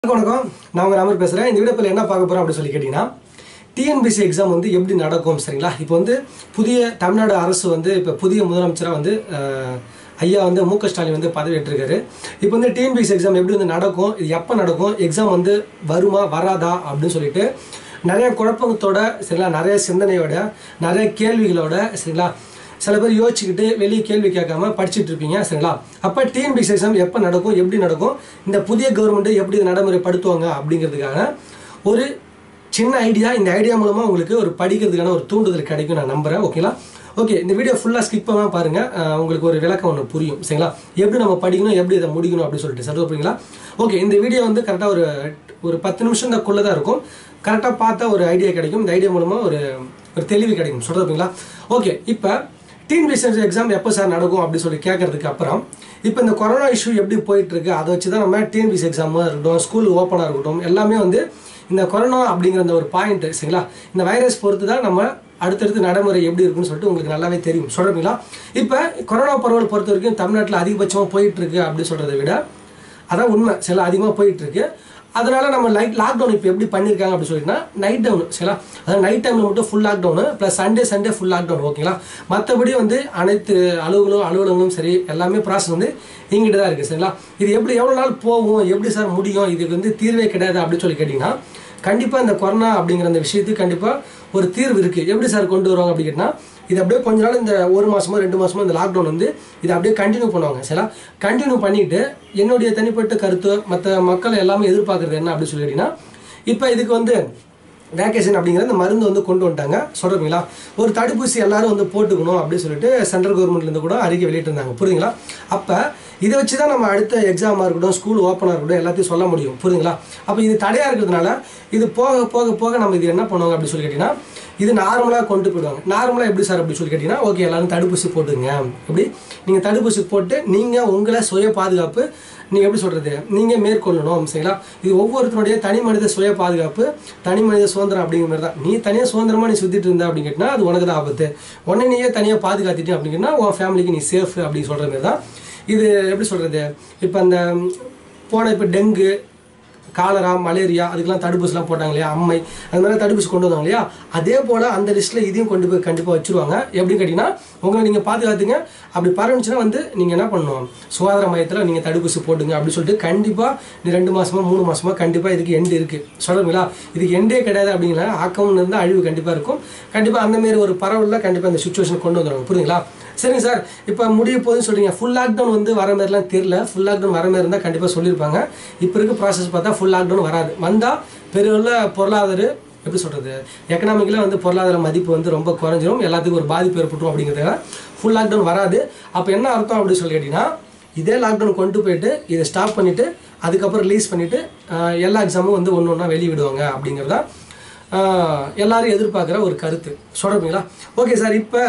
வணக்கம் நான் உங்கள் ராமர் பேசுகிறேன் இந்த வீடியோவில் என்ன பார்க்க போகிறோம் அப்படின்னு சொல்லி கேட்டிங்கன்னா டிஎன்பிசி எக்ஸாம் வந்து எப்படி நடக்கும் சரிங்களா இப்போ வந்து புதிய தமிழ்நாடு அரசு வந்து இப்போ புதிய முதலமைச்சராக வந்து அஹ், ஐயா வந்து மு க ஸ்டாலின் வந்து பதவியேற்றிருக்காரு இப்போ வந்து டிஎன்பிசி எக்ஸாம் எப்படி வந்து நடக்கும் இது எப்போ நடக்கும் எக்ஸாம் வந்து வருமா வராதா அப்படின்னு சொல்லிட்டு நிறைய குழப்பத்தோட சரிங்களா நிறைய சிந்தனையோட நிறைய கேள்விகளோட சரிங்களா சில பேர் யோசிச்சுக்கிட்டு வெளியே கேள்வி கேட்காம படிச்சுட்டு இருப்பீங்க சரிங்களா அப்போ டிஎன்பிசி எக்ஸாம் எப்போ நடக்கும் எப்படி நடக்கும் இந்த புதிய கவர்மெண்ட்டை எப்படி இதை நடைமுறைப்படுத்துவாங்க அப்படிங்கிறதுக்காக ஒரு சின்ன ஐடியா இந்த ஐடியா மூலமாக உங்களுக்கு ஒரு படிக்கிறதுக்கான ஒரு தூண்டுதல் கிடைக்கும் நான் நம்புகிறேன் ஓகேங்களா ஓகே இந்த வீடியோ ஃபுல்லாக ஸ்கிப் பண்ணாமல் பாருங்கள் அஹ் உங்களுக்கு ஒரு விளக்கம் ஒன்று புரியும் சரிங்களா எப்படி நம்ம படிக்கணும் எப்படி இதை முடிக்கணும் அப்படின்னு சொல்லிட்டு சரி ஓகேங்களா ஓகே இந்த வீடியோ வந்து கரெக்டாக ஒரு ஒரு பத்து நிமிஷம் தான் தான் இருக்கும் கரெக்டாக பார்த்தா ஒரு ஐடியா கிடைக்கும் இந்த ஐடியா மூலமாக ஒரு ஒரு தெளிவு கிடைக்கும் சொல்கிறதுங்களா ஓகே இப்போ டிஎன்பிஎஸ்சி எக்ஸாம் எப்போ சார் நடக்கும் அப்படின்னு சொல்லி கேட்கறதுக்கு அப்புறம் இப்போ இந்த கொரோனா இஷ்யூ எப்படி போயிட்டு இருக்கு அதை வச்சு தான் நம்ம டிஎன்பிஎஸ்சி எக்ஸாமாக இருக்கட்டும் ஸ்கூல் ஓப்பனாக இருக்கட்டும் எல்லாமே வந்து இந்த கொரோனா அப்படிங்கிற அந்த ஒரு பாயிண்ட் சரிங்களா இந்த வைரஸ் பொறுத்து தான் நம்ம அடுத்தடுத்து நடைமுறை எப்படி இருக்குன்னு சொல்லிட்டு உங்களுக்கு நல்லாவே தெரியும் சொல்கிறீங்களா இப்போ கொரோனா பரவல் பொறுத்த வரைக்கும் தமிழ்நாட்டில் அதிகபட்சமாக போயிட்டு இருக்கு அப்படின்னு சொல்கிறத விட அதான் உண்மை சில அதிகமாக போயிட்டு இருக்கு அதனால நம்ம லைட் லாக்டவுன் இப்போ எப்படி பண்ணியிருக்காங்க அப்படின்னு சொல்லிட்டுனா நைட் டவுன் சரிங்களா அதாவது நைட் டைமில் மட்டும் full lockdown plus Sunday Sunday full lockdown ஓகேங்களா மற்றபடி வந்து அனைத்து அலுவலகம் அலுவலகங்களும் சரி எல்லாமே ப்ராசஸ் வந்து இங்கிட்டு தான் இருக்குது சரிங்களா இது எப்படி எவ்வளோ நாள் போகும் எப்படி சார் முடியும் இதுக்கு வந்து தீர்வே கிடையாது அப்படின்னு சொல்லி கேட்டிங்கன்னா கண்டிப்பாக இந்த கொரோனா அப்படிங்கிற அந்த விஷயத்துக்கு கண்டிப்பாக ஒரு தீர்வு இருக்குது எப்படி சார் கொண்டு வருவாங்க அப்படி கேட்டிங்கன்னா இது அப்படியே கொஞ்ச நாள் இந்த ஒரு மாசமோ ரெண்டு மாசமோ இந்த லாக்டவுன் வந்து இதை அப்படியே கண்டினியூ பண்ணுவாங்க சரிங்களா கண்டினியூ பண்ணிட்டு என்னுடைய தனிப்பட்ட கருத்து மற்ற மக்கள் எல்லாமே எதிர்பார்க்கறது என்ன அப்படின்னு சொல்லி கேட்டிங்கன்னா இப்போ இதுக்கு வந்து வேக்கேஷன் அப்படிங்கிற இந்த மருந்து வந்து கொண்டு வந்துட்டாங்க சொல்கிறீங்களா ஒரு தடுப்பூசி எல்லாரும் வந்து போட்டுக்கணும் அப்படின்னு சொல்லிட்டு சென்ட்ரல் கவர்மெண்ட்லேருந்து கூட அறிக்கை வெளியிட்டிருந்தாங்க புரியுதுங்களா அப்போ இதை வச்சு தான் நம்ம அடுத்த எக்ஸாமாக இருக்கட்டும் ஸ்கூல் ஓப்பனாக இருக்கட்டும் எல்லாத்தையும் சொல்ல முடியும் புரியுதுங்களா அப்போ இது தடையாக இருக்கிறதுனால இது போக போக போக நம்ம இது என்ன பண்ணுவாங்க அப்படின்னு சொல்லி கேட்டிங்கன்னா இது நார்மலாக கொண்டு போயிடுவாங்க நார்மலாக எப்படி சார் அப்படி சொல்லி கேட்டிங்கன்னா ஓகே எல்லாரும் தடுப்பூசி போட்டுங்க எப்படி நீங்கள் தடுப்பூசி போட்டு நீங்கள் உங்களை சுய பாதுகாப்பு நீங்கள் எப்படி சொல்கிறது நீங்கள் மேற்கொள்ளணும் சரிங்களா இது ஒவ்வொருத்தருடைய தனி மனித சுய பாதுகாப்பு தனி மனித சுதந்திரம் அப்படிங்கிற மாதிரி தான் நீ தனியாக சுதந்திரமாக நீ சுற்றிட்டு இருந்த அப்படின்னு கேட்டினா அது உனக்கு தான் ஆபத்து உன்னை நீயே தனியாக பாதுகாத்துட்டு அப்படிங்கன்னா உன் ஃபேமிலிக்கு நீ சேஃப் அப்படின்னு சொல்கிற மாதிரி தான் இது எப்படி சொல்கிறது இப்போ அந்த போன இப்போ டெங்கு காலரா மலேரியா அதுக்கெல்லாம் தடுப்பூசிலாம் போட்டாங்க இல்லையா அம்மை அது மாதிரி தடுப்பூசி கொண்டு வந்தாங்க இல்லையா அதே போல் அந்த லிஸ்ட்டில் இதையும் கொண்டு போய் கண்டிப்பாக வச்சுருவாங்க எப்படின்னு கேட்டிங்கன்னா உங்களை நீங்கள் பாதுகாத்துங்க அப்படி பரவுச்சுன்னா வந்து நீங்கள் என்ன பண்ணணும் சுகாதார மையத்தில் நீங்கள் தடுப்பூசி போட்டுங்க அப்படின்னு சொல்லிட்டு கண்டிப்பாக நீ ரெண்டு மாதமோ மூணு மாதமோ கண்டிப்பாக இதுக்கு எண்டு இருக்குது சொல்கிறீங்களா இதுக்கு எண்டே கிடையாது அப்படிங்கிற ஆக்கம் இருந்தால் அழிவு கண்டிப்பாக இருக்கும் கண்டிப்பாக அந்தமாரி ஒரு பரவலில் கண்டிப்பாக இந்த சுச்சுவேஷன் கொண்டு வந்துடுவாங்க புரியுங்களா சரிங்க சார் இப்போ முடிய போகுதுன்னு சொல்றீங்க ஃபுல் லாக்டவுன் வந்து வர மாதிரிலாம் தெரியல ஃபுல் லாக்டவுன் வர மாதிரி இருந்தால் கண்டிப்பாக சொல்லியிருப்பாங்க இப்போ இருக்க ப்ராசஸ் பார்த்தா ஃபுல் லாக்டவுன் வராது வந்தால் பெரிய பொருளாதார எப்படி சொல்கிறது எக்கனாமிக்கலாக வந்து பொருளாதார மதிப்பு வந்து ரொம்ப குறைஞ்சிரும் எல்லாத்துக்கும் ஒரு பாதிப்பு ஏற்பட்டுரும் அப்படிங்கிறதுக்காக ஃபுல் லாக்டவுன் வராது அப்போ என்ன அர்த்தம் அப்படின்னு சொல்லி கேட்டிங்கன்னா இதே லாக்டவுன் கொண்டு போயிட்டு இதை ஸ்டாப் பண்ணிவிட்டு அதுக்கப்புறம் ரிலீஸ் பண்ணிவிட்டு எல்லா எக்ஸாமும் வந்து ஒன்று ஒன்றா வெளியிடுவாங்க அப்படிங்கிறதா ஆஹ், எல்லாரும் எதிர்பார்க்குற ஒரு கருத்து சொல்கிறீங்களா ஓகே சார் இப்போ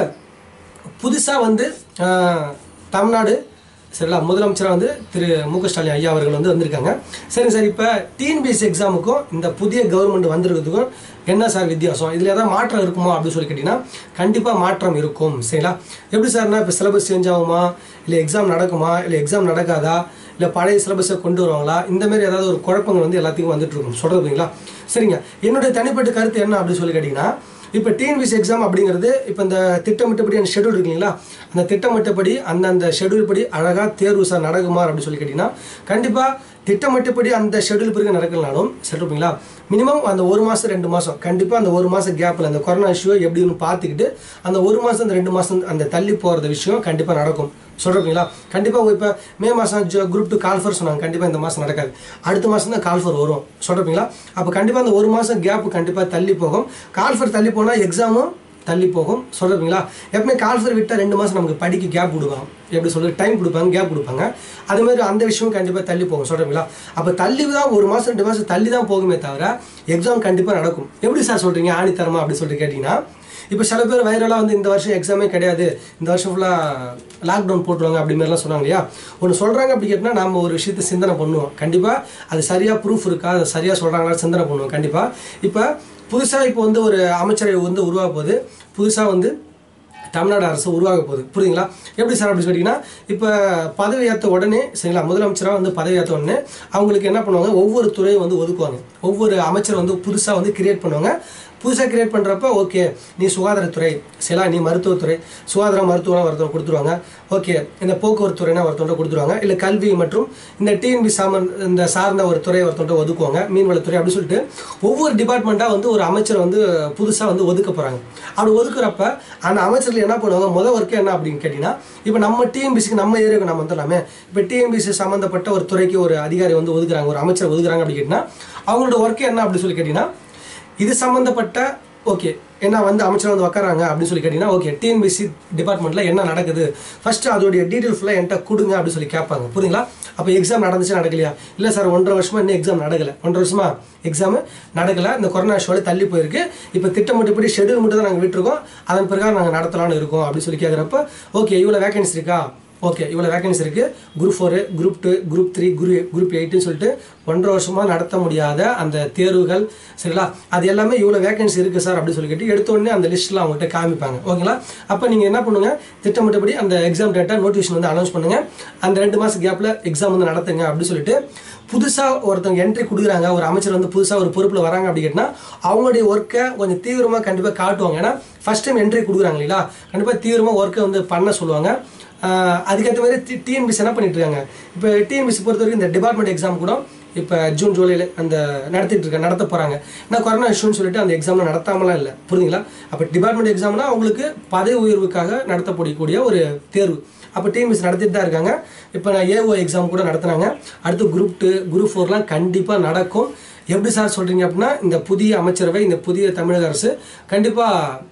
புதுசாக வந்து ஆஹ், தமிழ்நாடு சரிங்களா முதலமைச்சராக வந்து திரு மு க ஸ்டாலின் ஐயா அவர்கள் வந்து வந்திருக்காங்க சரிங்க சார் இப்போ டிஎன்பிஎஸ்சி எக்ஸாமுக்கும் இந்த புதிய கவர்மெண்ட் வந்திருக்கிறதுக்கும் என்ன சார் வித்தியாசம் இதில் ஏதாவது மாற்றம் இருக்குமா அப்படின்னு சொல்லி கேட்டிங்கன்னா கண்டிப்பாக மாற்றம் இருக்கும் சரிங்களா எப்படி சார்னா இப்போ சிலபஸ் சேஞ்ச் ஆகுமா இல்லை எக்ஸாம் நடக்குமா இல்லை எக்ஸாம் நடக்காதா இல்லை பழைய சிலபஸை கொண்டு வருவாங்களா இந்த மாதிரி ஏதாவது ஒரு குழப்பங்கள் வந்து எல்லாத்துக்கும் வந்துட்டு இருக்கும் சொல்கிறதுங்களா சரிங்க என்னுடைய தனிப்பட்ட கருத்து என்ன அப்படின்னு சொல்லி கேட்டிங்கன்னா இப்போ டிஎன்பிசி எக்ஸாம் அப்படிங்கிறது இப்போ இந்த திட்டமிட்டபடி அந்த ஷெடியூல் இருக்குங்களா அந்த திட்டமிட்டபடி அந்த அந்த ஷெடியூல் படி அழகாக தேர்வு சார் நடக்குமா அப்படின்னு சொல்லி கேட்டிங்கன்னா கண்டிப்பாக திட்டமிட்டபடி அந்த ஷெடியூல் பிறகு நடக்கலனாலும் சரிங்களா மினிமம் அந்த ஒரு மாதம் ரெண்டு மாதம் கண்டிப்பாக அந்த ஒரு மாதம் கேப்பில் அந்த கொரோனா இஷ்யூ எப்படின்னு பார்த்துக்கிட்டு அந்த ஒரு மாதம் அந்த ரெண்டு மாதம் அந்த தள்ளி போகிறது விஷயம் கண்டிப்பாக நடக்கும் சொல்கிறீங்களா கண்டிப்பாக இப்போ மே மாதம் குரூப் டூ கால்ஃபர் சொன்னாங்க கண்டிப்பாக இந்த மாதம் நடக்காது அடுத்த மாதம் தான் கால்ஃபர் வரும் சொல்கிறீங்களா அப்போ கண்டிப்பாக அந்த ஒரு மாதம் கேப் கண்டிப்பாக தள்ளி போகும் கால்ஃபர் தள்ளி போனால் எக்ஸாமும் தள்ளி போகும் சொல்கிறீங்களா எப்பவுமே கால்ஃபர் விட்டால் ரெண்டு மாதம் நமக்கு படிக்க கேப் விடுவாங்க எப்படி சொல்றது டைம் கொடுப்பாங்க கேப் கொடுப்பாங்க அது மாதிரி அந்த விஷயம் கண்டிப்பாக தள்ளி போகும் சொல்கிறீங்களா அப்போ தள்ளி தான் ஒரு மாதம் ரெண்டு மாதம் தள்ளி தான் போகுமே தவிர எக்ஸாம் கண்டிப்பாக நடக்கும் எப்படி சார் சொல்கிறீங்க ஆணித்தரமா அப்படி சொல்லிட்டு கேட்டிங்கன்னா இப்போ சில பேர் வைரலாக வந்து இந்த வருஷம் எக்ஸாமே கிடையாது இந்த வருஷம் ஃபுல்லாக லாக்டவுன் போட்டுருவாங்க அப்படி மாதிரிலாம் சொன்னாங்க இல்லையா ஒன்று சொல்கிறாங்க அப்படி கேட்டால் நம்ம ஒரு விஷயத்தை சிந்தனை பண்ணுவோம் கண்டிப்பாக அது சரியாக ப்ரூஃப் இருக்கா அது சரியாக சொல்கிறாங்களா சிந்தனை பண்ணுவோம் கண்டிப்பாக இப்போ புதுசாக இப்போ வந்து ஒரு அமைச்சரை வந்து உருவாக போகுது புதுசாக வந்து தமிழ்நாடு அரசு உருவாக போகுது புரியுதுங்களா எப்படி சார் அப்படி சொல்லிட்டீங்கன்னா இப்போ பதவி ஏற்ற உடனே சரிங்களா முதலமைச்சராக வந்து பதவி ஏற்ற உடனே அவங்களுக்கு என்ன பண்ணுவாங்க ஒவ்வொரு துறையும் வந்து ஒதுக்குவாங்க ஒவ்வொரு அமைச்சர் வந்து புதுசாக வந்து கிரியேட் பண்ணுவாங்க புதுசாக கிரியேட் பண்ணுறப்ப ஓகே நீ சுகாதாரத்துறை சரிங்களா நீ மருத்துவத்துறை சுகாதார மருத்துவம்னா ஒருத்தவங்க கொடுத்துருவாங்க ஓகே இந்த போக்குவரத்து துறைனா ஒருத்தவங்க கொடுத்துருவாங்க இல்லை கல்வி மற்றும் இந்த டிஎன்பி சாமன் இந்த சார்ந்த ஒரு துறையை ஒருத்தவங்க ஒதுக்குவாங்க மீன்வளத்துறை அப்படி சொல்லிட்டு ஒவ்வொரு டிபார்ட்மெண்ட்டாக வந்து ஒரு அமைச்சர் வந்து புதுசாக வந்து ஒதுக்க போகிறாங்க அப்படி ஒதுக்குறப்ப அந்த அமைச்சர்கள் என்ன பண்ணுவாங்க முதல் ஒர்க்கு என்ன அப்படின்னு கேட்டிங்கன்னா இப்போ நம்ம டிஎன்பிசிக்கு நம்ம ஏரியாவுக்கு நம்ம வந்துடலாமே இப்போ டிஎன்பிசி சம்மந்தப்பட்ட ஒரு துறைக்கு ஒரு அதிகாரி வந்து ஒதுக்குறாங்க ஒரு அமைச்சர் ஒதுக்குறாங்க அப்படின்னு கேட்டிங்கன்னா அவங்களோட ஒர்க்கு என்ன அப்படி சொல்லி கேட்டிங்கன்னா இது சம்மந்தப்பட்ட ஓகே என்ன வந்து அமைச்சர் வந்து உக்காராங்க அப்படின்னு சொல்லி கேட்டிங்கன்னா ஓகே டிஎன்பிசி டிபார்ட்மெண்ட்டில் என்ன நடக்குது ஃபர்ஸ்ட் அதோடைய டீட்டெயில் ஃபுல்லாக என்கிட்ட கொடுங்க அப்படின்னு சொல்லி கேட்பாங்க புரியுங்களா அப்போ எக்ஸாம் நடந்துச்சு நடக்கலையா இல்லை சார் ஒன்றரை வருஷமா இன்னும் எக்ஸாம் நடக்கலை ஒன்றரை வருஷமா எக்ஸாம் நடக்கலை இந்த கொரோனா ஷோவில் தள்ளி போயிருக்கு இப்போ திட்டமிட்டபடி ஷெடியூல் மட்டும் தான் நாங்கள் விட்டுருக்கோம் அதன் பிரகாரம் நாங்கள் நடத்தலாம்னு இருக்கோம் அப்படின்னு சொல்லி கேட்குறப்ப ஓகே இவ்வளோ வேகன்சி இருக்கா ஓகே இவ்வளோ வேகன்சி இருக்குது group four group two group three group group எயிட்டுன்னு சொல்லிட்டு ஒன்றரை வருஷமாக நடத்த முடியாத அந்த தேர்வுகள் சரிங்களா அது எல்லாமே இவ்வளோ வேகன்சி இருக்குது சார் அப்படின்னு சொல்லிட்டு எடுத்த உடனே அந்த லிஸ்ட்டில் அவங்ககிட்ட காமிப்பாங்க ஓகேங்களா அப்போ நீங்கள் என்ன பண்ணுங்க திட்டமிட்டபடி அந்த எக்ஸாம் டேட்டா நோட்டிஃபிகேஷன் வந்து அனௌன்ஸ் பண்ணுங்க அந்த ரெண்டு மாதம் கேப்பில் எக்ஸாம் வந்து நடத்துங்க அப்படின்னு சொல்லிட்டு புதுசாக ஒருத்தவங்க என்ட்ரி கொடுக்குறாங்க ஒரு அமைச்சர் வந்து புதுசாக ஒரு பொறுப்பில் வராங்க அப்படி கேட்டினா அவங்களுடைய ஒர்க்கை கொஞ்சம் தீவிரமாக கண்டிப்பாக காட்டுவாங்க ஏன்னா ஃபஸ்ட் டைம் என்ட்ரி கொடுக்குறாங்க இல்லைங்களா கண்டிப்பாக தீவிரமாக ஒர்க்கை வந்து பண்ண சொல்லுவாங்க ஆஹ் அதுக்கேற்ற மாதிரி டி டிஎன்பிசி என்ன பண்ணிட்டு இருக்காங்க இப்போ டிஎன்பிசி பொறுத்த வரைக்கும் இந்த டிபார்ட்மெண்ட் எக்ஸாம் கூட இப்போ ஜூன் ஜூலையில் அந்த நடத்திட்டு இருக்க நடத்த போகிறாங்க ஏன்னா கொரோனா இஷ்யூன்னு சொல்லிட்டு அந்த எக்ஸாமில் நடத்தாமலாம் இல்லை புரியுதுங்களா அப்போ டிபார்ட்மெண்ட் எக்ஸாம்னா அவங்களுக்கு பதவி உயர்வுக்காக நடத்தப்படக்கூடிய ஒரு தேர்வு அப்போ டிஎன்பிசி நடத்திட்டு தான் இருக்காங்க இப்போ நான் ஏஓ எக்ஸாம் கூட நடத்துனாங்க அடுத்து குரூப் டூ குரூப் ஃபோர்லாம் கண்டிப்பாக நடக்கும் எப்படி சார் சொல்கிறீங்க அப்படின்னா இந்த புதிய அமைச்சரவை இந்த புதிய தமிழக அரசு கண்டிப்பாக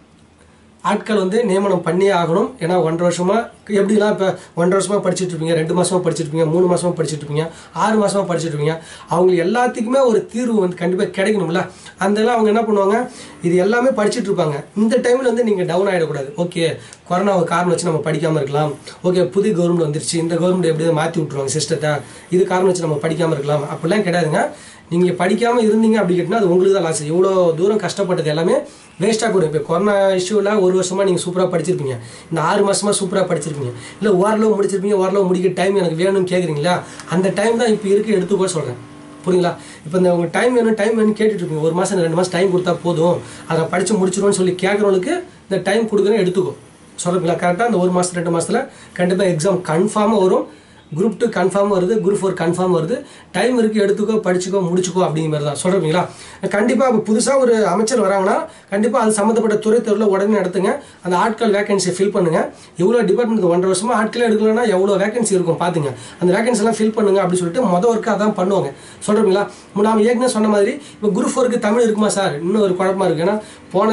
ஆட்கள் வந்து நியமனம் பண்ணியே ஆகணும் ஏன்னா ஒன்றரை வருஷமா எப்படிலாம் இப்போ ஒன்றரை வருஷமா படிச்சுட்டு இருப்பீங்க ரெண்டு மாசமா படிச்சுட்டு இருப்பீங்க மூணு மாசமா படிச்சுட்டு இருப்பீங்க ஆறு மாசமா படிச்சுட்டு இருப்பீங்க அவங்க எல்லாத்துக்குமே ஒரு தீர்வு வந்து கண்டிப்பாக கிடைக்கணும்ல அதெல்லாம் அவங்க என்ன பண்ணுவாங்க இது எல்லாமே படிச்சுட்டு இருப்பாங்க இந்த டைமில் வந்து நீங்கள் டவுன் ஆகிடக்கூடாது ஓகே கொரோனாவை காரணம் வச்சு நம்ம படிக்காமல் இருக்கலாம் ஓகே புது கவர்மெண்ட் வந்துருச்சு இந்த கவர்மெண்ட் எப்படியாவது மாற்றி விட்ருவாங்க சிஸ்டத்தை இது காரணம் வச்சு நம்ம படிக்காமல் இருக்கலாம் அப்படிலாம் கிடையாதுங்க நீங்கள் படிக்காமல் இருந்தீங்க அப்படி கேட்டினா அது உங்களுக்கு தான் லாஸ் இவ்வளோ தூரம் கஷ்டப்பட்டது எல்லாமே வேஸ்ட்டாக போயிடும் இப்போ கொரோனா இஷ்யூவில் ஒரு வருஷமாக நீங்கள் சூப்பராக படிச்சிருப்பீங்க இந்த ஆறு மாசமா சூப்பராக படிச்சிருப்பீங்க இல்லை ஓரளவு முடிச்சிருப்பீங்க ஓரளவு முடிக்க டைம் எனக்கு வேணும்னு கேட்குறீங்களா அந்த டைம் தான் இப்போ இருக்கு எடுத்துக்கோ சொல்கிறேன் புரியுங்களா இப்போ இந்த உங்கள் டைம் வேணும் டைம் வேணும் கேட்டுட்டு இருப்பீங்க ஒரு மாதம் ரெண்டு மாதம் டைம் கொடுத்தா போதும் அதை படித்து முடிச்சிருவோன்னு சொல்லி கேட்குறவங்களுக்கு இந்த டைம் கொடுக்குறேன்னு எடுத்துக்கோ சொல்கிறீங்களா கரெக்டாக அந்த ஒரு மாதம் ரெண்டு மாதத்தில் கண்டிப்பாக எக்ஸாம் கன்ஃபார்மாக வரும் குரூப் டூ கன்ஃபார்ம் வருது குரூப் ஃபோர் கன்ஃபார்ம் வருது டைம் இருக்குது எடுத்துக்கோ படிச்சுக்கோ முடிச்சுக்கோ அப்படிங்கிற மாதிரி தான் சொல்கிறீங்களா கண்டிப்பாக இப்போ புதுசாக ஒரு அமைச்சர் வராங்கன்னா கண்டிப்பாக அது சம்மந்தப்பட்ட துறை தேர்வில் உடனே நடத்துங்க அந்த ஆட்கள் வேகன்சியை ஃபில் பண்ணுங்க எவ்வளோ டிபார்ட்மெண்ட் ஒன்றரை வருஷமா ஆட்களே எடுக்கலன்னா எவ்வளோ வேகன்சி இருக்கும் பார்த்துங்க அந்த வேகன்சி எல்லாம் ஃபில் பண்ணுங்க அப்படின்னு சொல்லிட்டு மொதல் ஒர்க்கு அதான் பண்ணுவாங்க சொல்கிறீங்களா நாம் ஏற்கனவே சொன்ன மாதிரி இப்போ குரூப் ஃபோருக்கு தமிழ் இருக்குமா சார் இன்னும் ஒரு குழப்பமா இருக்கு ஏன்னா போன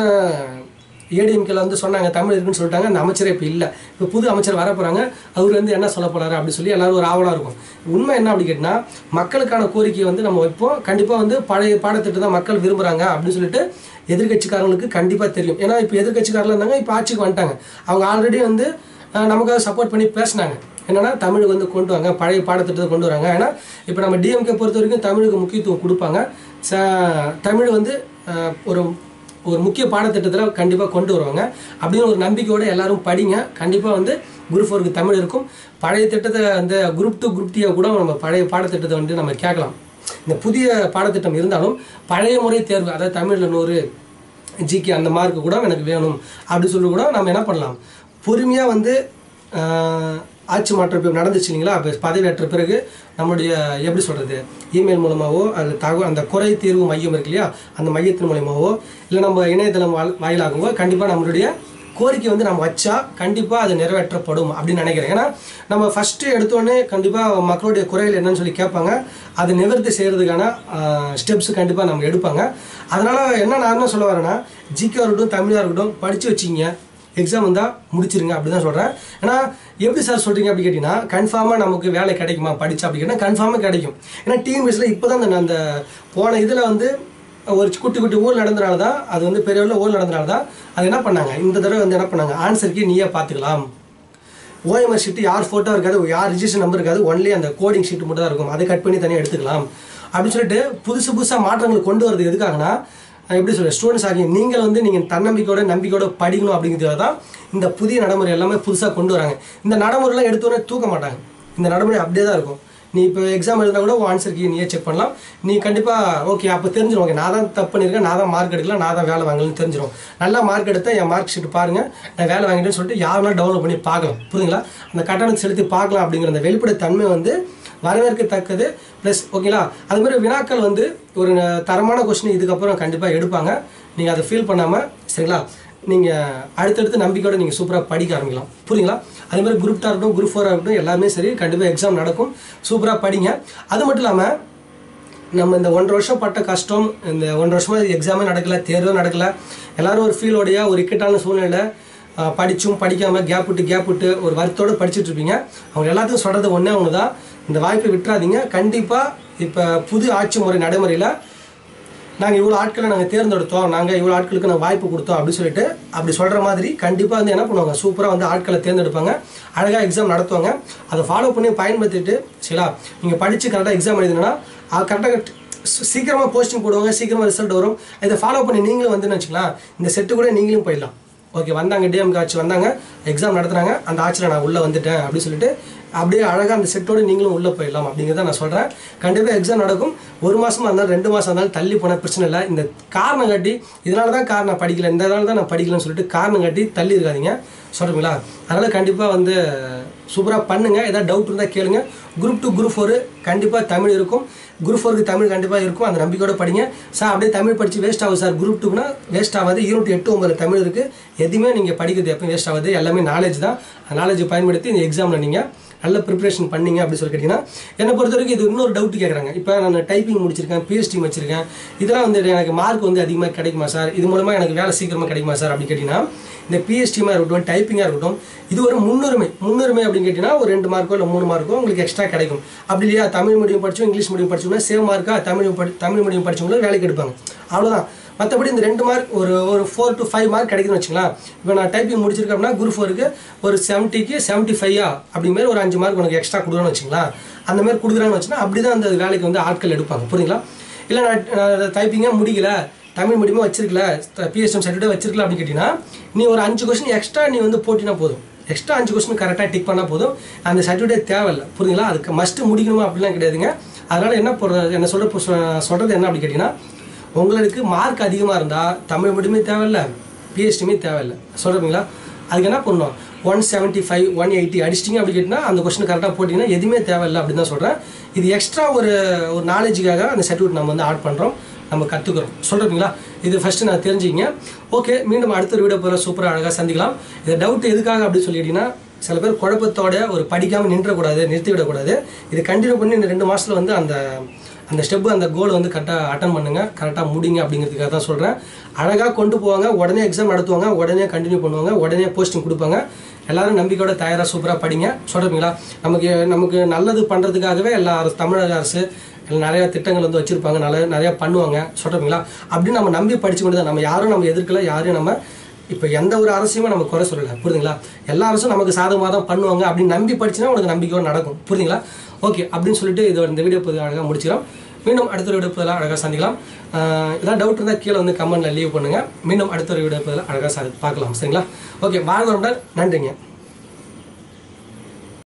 ஏடிஎம்கேல வந்து சொன்னாங்க தமிழ் இருக்குன்னு சொல்லிட்டாங்க அந்த அமைச்சரே இப்போ இல்லை இப்போ புது அமைச்சர் வர போகிறாங்க அவர் வந்து என்ன சொல்ல போறாரு அப்படி சொல்லி எல்லாரும் ஒரு ஆவலாக இருக்கும் உண்மை என்ன அப்படி கேட்டினா மக்களுக்கான கோரிக்கையை வந்து நம்ம வைப்போம் கண்டிப்பாக வந்து பழைய பாடத்திட்டம் தான் மக்கள் விரும்புகிறாங்க அப்படின்னு சொல்லிட்டு எதிர்க்கட்சிக்காரங்களுக்கு கண்டிப்பாக தெரியும் ஏன்னா இப்போ எதிர்க்கட்சிக்காரில் இருந்தாங்க இப்போ ஆட்சிக்கு வந்துட்டாங்க அவங்க ஆல்ரெடி வந்து அஹ், நமக்காக சப்போர்ட் பண்ணி பேசினாங்க என்னன்னா தமிழுக்கு வந்து கொண்டு வாங்க பழைய பாடத்திட்டத்தை கொண்டு வராங்க ஏன்னா இப்போ நம்ம டிஎம்கே பொறுத்த வரைக்கும் தமிழுக்கு முக்கியத்துவம் கொடுப்பாங்க ச- தமிழ் வந்து அஹ், ஒரு ஒரு முக்கிய பாடத்திட்டத்தில் கண்டிப்பாக கொண்டு வருவாங்க அப்படின்னு ஒரு நம்பிக்கையோட எல்லாரும் படிங்க கண்டிப்பாக வந்து குரூப் ஃபோருக்கு தமிழ் இருக்கும் பழைய திட்டத்தை அந்த குரூப் டூ குரூப் டீயை கூட நம்ம பழைய பாடத்திட்டத்தை வந்து நம்ம கேட்கலாம் இந்த புதிய பாடத்திட்டம் இருந்தாலும் பழைய முறை தேர்வு அதாவது தமிழில் நூறு ஜிகே அந்த மார்க் கூட எனக்கு வேணும் அப்படி சொல்லி கூட நம்ம என்ன பண்ணலாம் பொறுமையாக வந்து ஆஹ், ஆட்சி மாற்றம் இப்போ நடந்துச்சு இல்லைங்களா அப்போ பதவியேற்ற பிறகு நம்மளுடைய எப்படி சொல்கிறது இமெயில் மூலமாகவோ அது தகவல் அந்த குறை தீர்வு மையம் இருக்கு இல்லையா அந்த மையத்தின் மூலயமாவோ இல்லை நம்ம இணையதளம் வால் வாயிலாகவோ கண்டிப்பாக நம்மளுடைய கோரிக்கை வந்து நம்ம வச்சா கண்டிப்பாக அது நிறைவேற்றப்படும் அப்படின்னு நினைக்கிறேன் ஏன்னா நம்ம ஃபஸ்ட்டு எடுத்தோடனே கண்டிப்பாக மக்களுடைய குறைகள் என்னன்னு சொல்லி கேட்பாங்க அதை நிவர்த்தி செய்கிறதுக்கான ஸ்டெப்ஸ் கண்டிப்பாக நம்ம எடுப்பாங்க அதனால் என்ன நான் என்ன சொல்ல வரேன்னா ஜிகே இருக்கட்டும் தமிழாக இருக்கட்டும் படித்து வச்சிங்க எக்ஸாம் வந்தால் முடிச்சிருங்க அப்படி தான் சொல்கிறேன் ஏன்னா எப்படி சார் சொல்கிறீங்க அப்படி கேட்டிங்கன்னா கன்ஃபார்மாக நமக்கு வேலை கிடைக்குமா படிச்சா அப்படி கேட்டால் கன்ஃபார்மாக கிடைக்கும் ஏன்னா டிஎன்பிஎஸ்சில் இப்போ தான் அந்த- அந்த போன இதில் வந்து ஒரு குட்டி குட்டி ஊர் நடந்தனால தான் அது வந்து பெரிய ஊரில் ஊர் நடந்தனால தான் அது என்ன பண்ணாங்க இந்த தடவை வந்து என்ன பண்ணாங்க ஆன்சருக்கு நீயே பார்த்துக்கலாம் ஓஎம்ஆர் ஷீட்டு யார் ஃபோட்டோ இருக்காது யார் ரிஜிஸ்டர் நம்பர் இருக்காது ஒன்லி அந்த கோடிங் ஷீட் மட்டும் தான் இருக்கும் அதை கட் பண்ணி தனியாக எடுத்துக்கலாம் அப்படின்னு சொல்லிட்டு புதுசு புதுசாக மாற்றங்கள் கொண்டு வரது எதுக்காகனா அஹ் எப்படி சொல்ற ஸ்டூடெண்ட்ஸ் ஆகிய நீங்கள் வந்து நீங்கள் தன்னம்பிக்கையோட நம்பிக்கையோட படிக்கணும் அப்படிங்கிறதுக்காக தான் இந்த புதிய நடைமுறை எல்லாமே புதுசாக கொண்டு வராங்க இந்த நடைமுறைலாம் எடுத்தோடனே தூக்க மாட்டாங்க இந்த நடைமுறை அப்படியே தான் இருக்கும் நீ இப்போ எக்ஸாம் எழுதினா கூட ஆன்சர் கீ நீயே செக் பண்ணலாம் நீ கண்டிப்பாக ஓகே அப்போ தெரிஞ்சிடும் ஓகே நான் தான் தப்பு பண்ணியிருக்கேன் நான் தான் மார்க் எடுக்கல நான் தான் வேலை வாங்கலன்னு தெரிஞ்சிடும் நல்லா மார்க் எடுத்தா என் மார்க் ஷீட் பாருங்கள் நான் வேலை வாங்கிட்டேன்னு சொல்லிட்டு யாருனா டவுன்லோட் பண்ணி பார்க்கலாம் புரியுங்களா அந்த கட்டணத்தை செலுத்தி பார்க்கலாம் அப்படிங்கிற அந்த வெளிப்படைத்தன்மை வந்து வரவேற்கத்தக்கது ப்ளஸ் ஓகேங்களா அது மாதிரி வினாக்கள் வந்து ஒரு தரமான கொஸ்டின் இதுக்கப்புறம் கண்டிப்பாக எடுப்பாங்க நீங்கள் அதை ஃபீல் பண்ணாமல் சரிங்களா நீங்கள் அடுத்தடுத்து நம்பிக்கையோட நீங்கள் சூப்பராக படிக்க ஆரம்பிக்கலாம் புரியுங்களா அதே மாதிரி குரூப் டா இருக்கட்டும் குரூப் ஃபோராக இருக்கட்டும் எல்லாமே சரி கண்டிப்பாக எக்ஸாம் நடக்கும் சூப்பராக படிங்க அது மட்டும் இல்லாமல் நம்ம இந்த ஒன்றரை வருஷம் பட்ட கஷ்டம் இந்த ஒன்றரை வருஷமா எக்ஸாமே நடக்கல தேர்வே நடக்கல எல்லாரும் ஒரு ஃபீலோடைய ஒரு இக்கட்டான சூழ்நிலை ஆஹ், படிச்சும் படிக்காம கேப் விட்டு கேப் விட்டு ஒரு வருத்தோட படிச்சுட்டு இருப்பீங்க அவங்க எல்லாத்துக்கும் சொல்றது ஒன்றே ஒன்று தான் இந்த வாய்ப்பை விட்டுறாதீங்க கண்டிப்பாக இப்போ புது ஆட்சி முறை நடைமுறையில் நாங்கள் இவ்வளோ ஆட்களை நாங்கள் தேர்ந்தெடுத்தோம் நாங்கள் இவ்வளோ ஆட்களுக்கு நாங்கள் வாய்ப்பு கொடுத்தோம் அப்படின்னு சொல்லிட்டு அப்படி சொல்கிற மாதிரி கண்டிப்பாக வந்து என்ன பண்ணுவாங்க சூப்பராக வந்து ஆட்களை தேர்ந்தெடுப்பாங்க அழகாக எக்ஸாம் நடத்துவாங்க அதை ஃபாலோ பண்ணி பயன்படுத்திட்டு சரிங்களா நீங்கள் படித்து கரெக்டாக எக்ஸாம் எழுதினா கரெக்டாக சீக்கிரமாக போஸ்டிங் போடுவாங்க சீக்கிரமாக ரிசல்ட் வரும் இதை ஃபாலோ பண்ணி நீங்களும் வந்து வச்சுக்கலாம் இந்த செட்டு கூட நீங்களும் போயிடலாம் ஓகே வந்தாங்க டிஎம்கே ஆட்சி வந்தாங்க எக்ஸாம் நடத்துனாங்க அந்த ஆட்சியில் நான் உள்ளே வந்துட்டேன் அப்படின்னு சொல்லிட்டு அப்படியே அழகாக அந்த செட்டோட நீங்களும் உள்ளே போயிடலாம் அப்படிங்கிறத நான் சொல்கிறேன் கண்டிப்பாக எக்ஸாம் நடக்கும் ஒரு மாதமாக இருந்தாலும் ரெண்டு மாதம் இருந்தாலும் தள்ளி போன பிரச்சனை இல்லை இந்த காரணம் காட்டி இதனால தான் காரணம் நான் படிக்கல இந்த நாள் தான் நான் படிக்கலன்னு சொல்லிட்டு காரணம் காட்டி தள்ளி இருக்காதீங்க சொல்கிறீங்களா அதனால் கண்டிப்பாக வந்து சூப்பராக பண்ணுங்கள் ஏதாவது டவுட் இருந்தால் கேளுங்க குரூப் டூ குரூப் ஃபோரு கண்டிப்பாக தமிழ் இருக்கும் குரூப் ஃபோருக்கு தமிழ் கண்டிப்பாக இருக்கும் அந்த நம்பிக்கையோட படிங்க சார் அப்படியே தமிழ் படித்து வேஸ்ட் ஆகுது சார் குரூப் டூனா வேஸ்ட் ஆகாது யூனிட் எட்டு ஒன்பது தமிழ் இருக்குது எதுவுமே நீங்கள் படிக்கிறது எப்பவும் வேஸ்ட் ஆகாது எல்லாமே நாலேஜ் தான் அந்த நாலேஜ் பயன்படுத்தி இந்த எக்ஸாமில் நீங்கள் நல்ல ப்ரிப்பரேஷன் பண்ணீங்க அப்படின்னு சொல்லி கேட்டிங்கன்னா என்னை பொறுத்த வரைக்கும் இது இன்னொரு டவுட் கேட்குறாங்க இப்போ நான் டைப்பிங் முடிச்சிருக்கேன் பிஎஸ்டி வச்சிருக்கேன் இதெல்லாம் வந்து எனக்கு மார்க் வந்து அதிகமாக கிடைக்குமா சார் இது மூலமாக எனக்கு வேலை சீக்கிரமாக கிடைக்குமா சார் அப்படின்னு கேட்டிங்கன்னா இந்த பிஎஸ்டிமாக இருக்கட்டும் டைப்பிங்காக இருக்கட்டும் இது ஒரு முன்னுரிமை முன்னுரிமை அப்படின்னு கேட்டிங்கன்னா ஒரு ரெண்டு மார்க்கோ இல்லை மூணு மார்க்கோ உங்களுக்கு எக்ஸ்ட்ரா கிடைக்கும் அப்படி இல்லையா தமிழ் மீடியம் படிச்சோம் இங்கிலீஷ் மீடியம் படிச்சோம்னா சேவ் மார்க்காக தமிழ் படி தமிழ் மீடியம் படிச்சவங்களும் வேலைக்கு எடுப்பாங்க அவ்வளோதான் மற்றபடி இந்த ரெண்டு மார்க் ஒரு ஒரு ஃபோர் டு ஃபைவ் மார்க் கிடைக்குதுன்னு வச்சுக்கலாம் இப்போ நான் டைப்பிங் முடிச்சிருக்கேன் அப்படின்னா குரூப் ஃபோருக்கு ஒரு செவன்ட்டிக்கு செவன்ட்டி ஃபைவா அப்படி மாதிரி ஒரு அஞ்சு மார்க் உனக்கு எக்ஸ்ட்ரா கொடுக்குறோன்னு வச்சுங்களேன் அந்த மாதிரி கொடுக்குறான்னு வச்சுன்னா அப்படி தான் அந்த வேலைக்கு வந்து ஆட்கள் எடுப்பாங்க புரியுங்களா இல்லை நான் டைப்பிங்கே முடிக்கல தமிழ் மீடியமாக வச்சிருக்கல பிஎஸ்எம் சர்டிஃபிகேட் வச்சிருக்கல அப்படின்னு கேட்டிங்கன்னா நீ ஒரு அஞ்சு கொஸ்டின் எக்ஸ்ட்ரா நீ வந்து போட்டினா போதும் எக்ஸ்ட்ரா அஞ்சு கொஸ்டின் கரெக்டாக டிக் பண்ணால் போதும் அந்த சர்டிஃபிகேட் தேவையில்லை புரியுங்களா அதுக்கு மஸ்ட் முடிக்கணுமா அப்படிலாம் கிடையாதுங்க அதனால் என்ன போடுறது என்ன சொல்கிற சொல்கிறது என்ன அப்படி கேட்டிங்கன்னா உங்களுக்கு மார்க் அதிகமாக இருந்தால் தமிழ் மீடியமே தேவையில்ல பிஎஸ்டியுமே தேவையில்லை சொல்கிறீங்களா அதுக்கு என்ன பண்ணணும் one seventy five one eighty அடிச்சிட்டிங்க அப்படி கேட்டிங்கன்னா அந்த கொஸ்டின் கரெக்டாக போட்டிங்கன்னா எதுவுமே தேவையில்லை அப்படின்னு தான் சொல்கிறேன் இது எக்ஸ்ட்ரா ஒரு ஒரு நாலேஜுக்காக அந்த சர்டிஃபிகேட் நம்ம வந்து ஆட் பண்ணுறோம் நம்ம கற்றுக்குறோம் சொல்கிறீங்களா இது ஃபஸ்ட்டு நான் தெரிஞ்சுக்கிங்க ஓகே மீண்டும் அடுத்த ஒரு வீடியோ போகிற சூப்பராக அழகாக சந்திக்கலாம் இது டவுட் எதுக்காக அப்படின்னு சொல்லிட்டீங்கன்னா சில பேர் குழப்பத்தோட ஒரு படிக்காமல் நின்றக்கூடாது நிறுத்தி விடக்கூடாது இது கண்டினியூ பண்ணி இந்த ரெண்டு மாதத்தில் வந்து அந்த அந்த ஸ்டெப்பு அந்த கோலை வந்து கரெக்டாக அட்டன் பண்ணுங்க கரெக்டாக முடிங்க அப்படிங்கிறதுக்காக தான் சொல்கிறேன் அழகாக கொண்டு போவாங்க உடனே எக்ஸாம் நடத்துவாங்க உடனே கண்டினியூ பண்ணுவாங்க உடனே போஸ்டிங் கொடுப்பாங்க எல்லாரும் நம்பிக்கையோட தயாராக சூப்பராக படிங்க சொல்கிறீங்களா நமக்கு நமக்கு நல்லது பண்ணுறதுக்காகவே எல்லா அரசு தமிழக அரசு நிறைய திட்டங்கள் வந்து வச்சுருப்பாங்க நல்ல நிறையா பண்ணுவாங்க சொல்கிறீங்களா அப்படின்னு நம்ம நம்பி படிச்சு கொண்டு தான் நம்ம யாரும் நம்ம எதிர்க்கல யாரையும் நம்ம இப்போ எந்த ஒரு அரசியுமே நம்ம குறை சொல்லலை புரியுதுங்களா எல்லா அரசும் நமக்கு சாதகமாக தான் பண்ணுவாங்க அப்படின்னு நம்பி படிச்சுன்னா உனக்கு நம்பிக்கையோடு நடக்கும் புரியுதுங்களா ஓகே அப்படின்னு சொல்லிட்டு இதோட இந்த வீடியோ பதிவு அழகாக முடிச்சிடும் மீண்டும் அடுத்த ஒரு வீடியோ பதிலாக அழகாக சந்திக்கலாம் ஆஹ் ஏதாவது டவுட் இருந்தால் கீழே வந்து கமெண்ட்டில் லீவ் பண்ணுங்கள் மீண்டும் அடுத்த ஒரு வீடியோ பதிலாக அழகாக சா பார்க்கலாம் சரிங்களா ஓகே வாழ்வருடன் நன்றிங்க